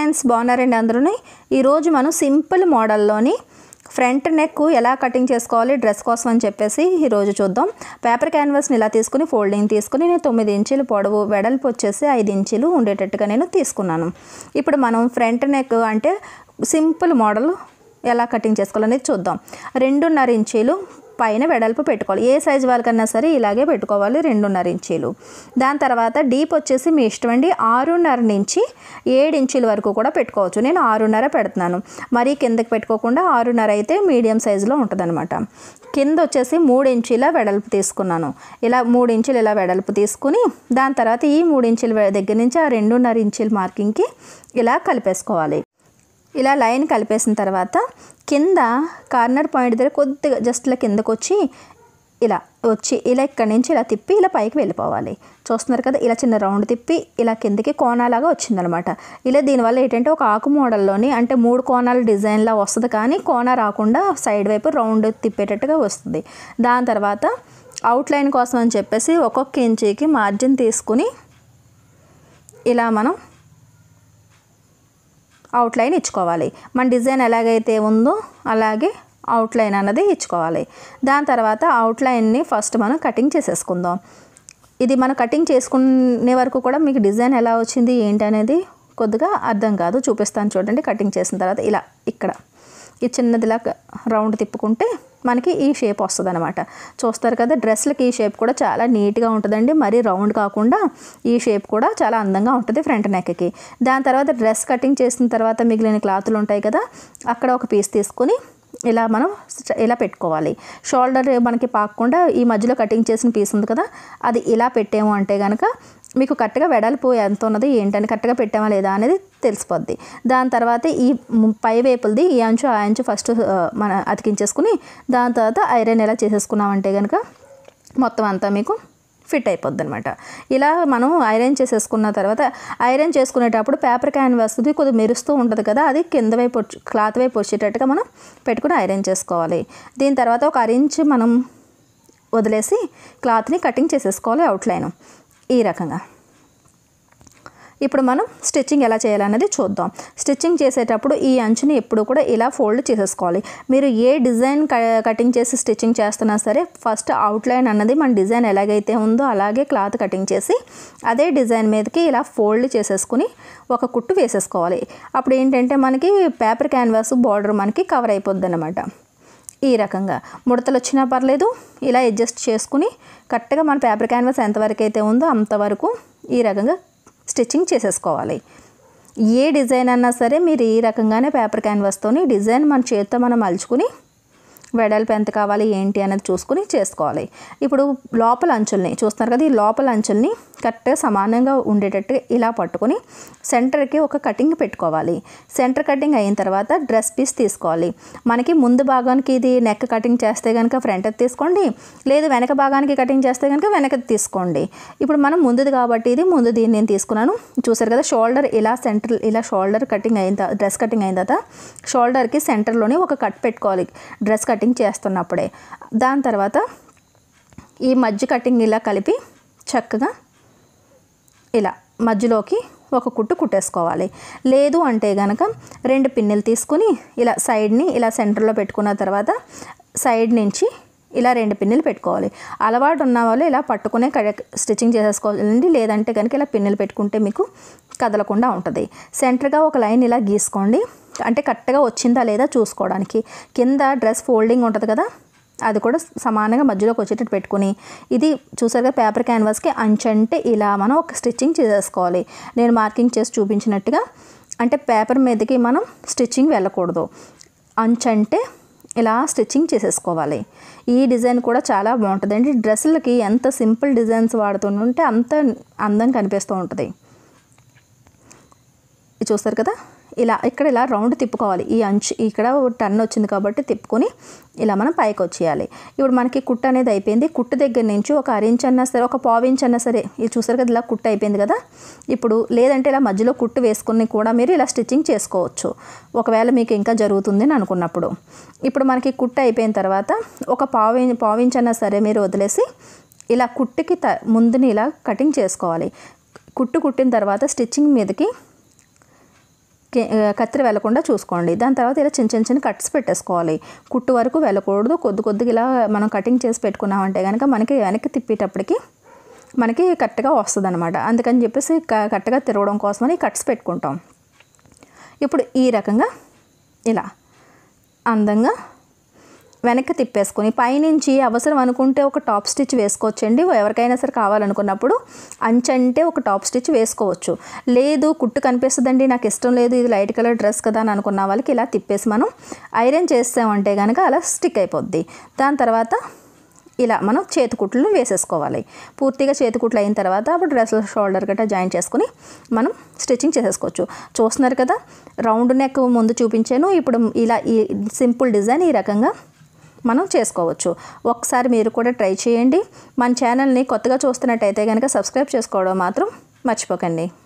friends బాగున్నారండి అందరూ ఈరోజు మనం సింపుల్ మోడల్లోని ఫ్రంట్ నెక్ ఎలా కటింగ్ చేసుకోవాలి డ్రెస్ కోసం అని చెప్పేసి ఈరోజు చూద్దాం పేపర్ క్యాన్వాస్ని ఇలా తీసుకుని ఫోల్డింగ్ తీసుకుని నేను తొమ్మిది ఇంచులు పొడవు వెడల్పు వచ్చేసి ఐదు ఇంచులు ఉండేటట్టుగా నేను తీసుకున్నాను ఇప్పుడు మనం ఫ్రంట్ నెక్ అంటే సింపుల్ మోడల్ ఎలా కటింగ్ చేసుకోవాలనేది చూద్దాం రెండున్నర ఇంచీలు పైన వెడల్పు పెట్టుకోవాలి ఏ సైజు వాళ్ళకన్నా సరే ఇలాగే పెట్టుకోవాలి రెండున్నర ఇంచీలు దాని తర్వాత డీప్ వచ్చేసి మీ ఇష్టం అండి ఆరున్నర నుంచి ఏడు ఇంచుల వరకు కూడా పెట్టుకోవచ్చు నేను ఆరున్నర పెడుతున్నాను మరీ కిందకి పెట్టుకోకుండా ఆరున్నర అయితే మీడియం సైజులో ఉంటుందన్నమాట కింద వచ్చేసి మూడు ఇంచీల వెడల్పు తీసుకున్నాను ఇలా మూడు ఇంచులు ఇలా వెడల్పు తీసుకుని దాని తర్వాత ఈ మూడు ఇంచుల వె- దగ్గర నుంచి ఆ రెండున్నర ఇంచుల మార్కింగ్కి ఇలా కలిపేసుకోవాలి ఇలా లైన్ కలిపేసిన తర్వాత కింద కార్నర్ పాయింట్ దగ్గర కొద్దిగా జస్ట్ ఇలా కిందకు వచ్చి ఇలా వచ్చి ఇలా ఇక్కడి నుంచి ఇలా తిప్పి ఇలా పైకి వెళ్ళిపోవాలి చూస్తున్నారు కదా ఇలా చిన్న రౌండ్ తిప్పి ఇలా కిందకి కోణాలాగా వచ్చిందనమాట ఇలా దీనివల్ల ఏంటంటే ఒక ఆకు మోడల్లోని అంటే మూడు కోణాల డిజైన్లా వస్తుంది కానీ కోణ రాకుండా సైడ్ వైపు రౌండ్ తిప్పేటట్టుగా వస్తుంది దాని తర్వాత అవుట్లైన్ కోసం అని చెప్పేసి ఒక్కొక్క ఇంచీకి మార్జిన్ తీసుకుని ఇలా మనం అవుట్లైన్ ఇచ్చుకోవాలి మన డిజైన్ ఎలాగైతే ఉందో అలాగే అవుట్లైన్ అన్నది ఇచ్చుకోవాలి దాని తర్వాత అవుట్లైన్ని ఫస్ట్ మనం కటింగ్ చేసేసుకుందాం ఇది మనం కటింగ్ చేసుకునే వరకు కూడా మీకు డిజైన్ ఎలా వచ్చింది ఏంటి అనేది కొద్దిగా అర్థం కాదు చూపిస్తాను చూడండి కటింగ్ చేసిన తర్వాత ఇలా ఇక్కడ ఈ చిన్నదిలా రౌండ్ తిప్పుకుంటే మనకి ఈ షేప్ వస్తుంది అనమాట చూస్తారు కదా డ్రెస్లకి ఈ షేప్ కూడా చాలా నీట్గా ఉంటుందండి మరీ రౌండ్ కాకుండా ఈ షేప్ కూడా చాలా అందంగా ఉంటుంది ఫ్రంట్ నెక్కి దాని తర్వాత డ్రెస్ కటింగ్ చేసిన తర్వాత మిగిలిన క్లాతులు ఉంటాయి కదా అక్కడ ఒక పీస్ తీసుకొని ఇలా మనం స్ట- ఇలా పెట్టుకోవాలి షోల్డర్ మనకి పాకకుండా ఈ మధ్యలో కటింగ్ చేసిన పీస్ ఉంది కదా అది ఇలా పెట్టాము అంటే కనుక మీకు కరెక్ట్గా వెడల్పు ఎంత ఉన్నది ఏంటని కరెక్ట్గా పెట్టామా లేదా అనేది తెలిసిపోద్ది దాని తర్వాత ఈ ము- పై వైపులది ఈ అంచు ఆ అంచు ఫస్ట్ ఆ, మన అతికించేసుకుని దాని తర్వాత ఐరన్ ఎలా చేసేసుకున్నామంటే కనుక మొత్తం అంతా మీకు ఫిట్ అయిపోద్ది అనమాట ఇలా మనం ఐరన్ చేసేసుకున్న తర్వాత ఐరన్ చేసుకునేటప్పుడు పేపర్ క్యాన్వాస్ది కొద్దిగా మెరుస్తూ ఉంటుంది కదా అది కింద వైపు వచ్చి- క్లాత్ వైపు వచ్చేటట్టుగా మనం పెట్టుకుని ఐరన్ చేసుకోవాలి దీని తర్వాత ఒక అరించి మనం వదిలేసి క్లాత్ని కటింగ్ చేసేసుకోవాలి అవుట్లైన్ ఈ రకంగా ఇప్పుడు మనం స్టిచ్చింగ్ ఎలా చేయాలనేది చూద్దాం స్టిచ్చింగ్ చేసేటప్పుడు ఈ అంచుని ఎప్పుడు కూడా ఇలా ఫోల్డ్ చేసేసుకోవాలి మీరు ఏ డిజైన్ క- కటింగ్ చేసి స్టిచ్చింగ్ చేస్తున్నా సరే ఫస్ట్ అవుట్లైన్ అన్నది మన డిజైన్ ఎలాగైతే ఉందో అలాగే క్లాత్ కటింగ్ చేసి అదే డిజైన్ మీదకి ఇలా ఫోల్డ్ చేసేసుకుని ఒక కుట్టు వేసేసుకోవాలి అప్పుడు ఏంటంటే మనకి పేపర్ క్యాన్వాస్ బార్డర్ మనకి కవర్ అయిపోద్ది అనమాట ఈ రకంగా ముడతలు వచ్చినా పర్లేదు ఇలా అడ్జస్ట్ చేసుకుని కరెక్ట్గా మన పేపర్ క్యాన్వాస్ ఎంతవరకు అయితే ఉందో అంతవరకు ఈ రకంగా స్టిచ్చింగ్ చేసేసుకోవాలి ఏ డిజైన్ అన్నా సరే మీరు ఈ రకంగానే పేపర్ క్యాన్వాస్తోని డిజైన్ మన చేతితో మనం మలుచుకుని వెడల్పు ఎంత కావాలి ఏంటి అనేది చూసుకుని చేసుకోవాలి ఇప్పుడు లోపల అంచుల్ని చూస్తున్నారు కదా ఈ లోపల అంచుల్ని కరెక్ట్గా సమానంగా ఉండేటట్టు ఇలా పట్టుకొని సెంటర్కి ఒక కటింగ్ పెట్టుకోవాలి సెంటర్ కటింగ్ అయిన తర్వాత డ్రెస్ పీస్ తీసుకోవాలి మనకి ముందు భాగానికి ఇది నెక్ కటింగ్ చేస్తే కనుక ఫ్రంట్ తీసుకోండి లేదు వెనక భాగానికి కటింగ్ చేస్తే కనుక వెనక తీసుకోండి ఇప్పుడు మనం ముందుది కాబట్టి ఇది ముందు దీన్ని నేను తీసుకున్నాను చూసారు కదా షోల్డర్ ఇలా సెంటర్ ఇలా షోల్డర్ కటింగ్ అయిన తర్వాత డ్రెస్ కటింగ్ అయిన తర్వాత షోల్డర్కి సెంటర్లోనే ఒక కట్ పెట్టుకోవాలి డ్రెస్ కటింగ్ చేస్తున్నప్పుడే దాని తర్వాత ఈ మధ్య కటింగ్ ఇలా కలిపి చక్కగా ఇలా మధ్యలోకి ఒక కుట్టు కుట్టేసుకోవాలి లేదు అంటే కనుక రెండు పిన్నులు తీసుకుని ఇలా సైడ్ని ఇలా సెంటర్లో పెట్టుకున్న తర్వాత సైడ్ నుంచి ఇలా రెండు పిన్నులు పెట్టుకోవాలి అలవాటు ఉన్న వాళ్ళు ఇలా పట్టుకునే కడ- స్టిచ్చింగ్ చేసేసుకోవాలండి లేదంటే కనుక ఇలా పిన్నులు పెట్టుకుంటే మీకు కదలకుండా ఉంటుంది సెంటర్గా ఒక లైన్ ఇలా గీసుకోండి అంటే కరెక్ట్గా వచ్చిందా లేదా చూసుకోవడానికి కింద డ్రెస్ ఫోల్డింగ్ ఉంటుంది కదా అది కూడా సమానంగా మధ్యలోకి వచ్చేటట్టు పెట్టుకుని ఇది చూసారుగా పేపర్ క్యాన్వాస్కి అంచంటే ఇలా మనం ఒక స్టిచ్చింగ్ చేసేసుకోవాలి నేను మార్కింగ్ చేసి చూపించినట్టుగా అంటే పేపర్ మీదకి మనం స్టిచ్చింగ్ వెళ్ళకూడదు అంచంటే ఇలా స్టిచ్చింగ్ చేసేసుకోవాలి ఈ డిజైన్ కూడా చాలా బాగుంటుందండి డ్రెస్సులకి ఎంత సింపుల్ డిజైన్స్ వాడుతుంటే అంత అందం కనిపిస్తూ ఉంటుంది ఇది చూస్తారు కదా ఇలా ఇక్కడ ఇలా రౌండ్ తిప్పుకోవాలి ఈ అంచు ఇక్కడ టర్న్ వచ్చింది కాబట్టి తిప్పుకొని ఇలా మనం పైకి వచ్చేయాలి ఇప్పుడు మనకి కుట్టు అనేది అయిపోయింది కుట్టు దగ్గర నుంచి ఒక అరించ్ అన్నా సరే ఒక పావు ఇంచ్ అన్నా సరే ఇది చూసారు కదా ఇలా కుట్టు అయిపోయింది కదా ఇప్పుడు లేదంటే ఇలా మధ్యలో కుట్టు వేసుకుని కూడా మీరు ఇలా స్టిచ్చింగ్ చేసుకోవచ్చు ఒకవేళ మీకు ఇంకా జరుగుతుంది అని అనుకున్నప్పుడు ఇప్పుడు మనకి కుట్టు అయిపోయిన తర్వాత ఒక పావు ఇం- పావు ఇంచ్ అన్నా సరే మీరు వదిలేసి ఇలా కుట్టుకి త ముందుని ఇలా కటింగ్ చేసుకోవాలి కుట్టు కుట్టిన తర్వాత స్టిచ్చింగ్ మీదకి కి- ఆ, కత్తిరి వెళ్ళకుండా చూసుకోండి దాని తర్వాత ఇలా చిన్న చిన్న చిన్న కట్స్ పెట్టేసుకోవాలి కుట్టు వరకు వెళ్ళకూడదు కొద్ది కొద్దిగా ఇలా మనం కటింగ్ చేసి పెట్టుకున్నామంటే కనుక మనకి వెనక్కి తిప్పేటప్పటికి మనకి కరెక్ట్గా వస్తుంది అనమాట అందుకని చెప్పేసి క- కరెక్ట్గా తిరగడం కోసమని కట్స్ పెట్టుకుంటాం ఇప్పుడు ఈ రకంగా ఇలా అందంగా వెనక్కి తిప్పేసుకొని పైనుంచి అవసరం అనుకుంటే ఒక టాప్ స్టిచ్ వేసుకోవచ్చండి ఎవరికైనా సరే కావాలనుకున్నప్పుడు అంచంటే ఒక టాప్ స్టిచ్ వేసుకోవచ్చు లేదు కుట్టు కనిపిస్తుందండి నాకు ఇష్టం లేదు ఇది లైట్ కలర్ డ్రెస్ కదా అని అనుకున్న వాళ్ళకి ఇలా తిప్పేసి మనం ఐరన్ చేస్తామంటే కనుక అలా స్టిక్ అయిపోద్ది దాని తర్వాత ఇలా మనం చేతికుట్లు వేసేసుకోవాలి పూర్తిగా చేతికుట్లు అయిన తర్వాత అప్పుడు డ్రెస్ షోల్డర్ గట్రా జాయిన్ చేసుకుని మనం స్టిచ్చింగ్ చేసేసుకోవచ్చు చూస్తున్నారు కదా రౌండ్ నెక్ ముందు చూపించాను ఇప్పుడు ఇలా ఈ సింపుల్ డిజైన్ ఈ రకంగా మనం చేసుకోవచ్చు ఒకసారి మీరు కూడా ట్రై చేయండి మన ఛానల్ని కొత్తగా చూస్తున్నట్టయితే కనుక సబ్స్క్రైబ్ చేసుకోవడం మాత్రం మర్చిపోకండి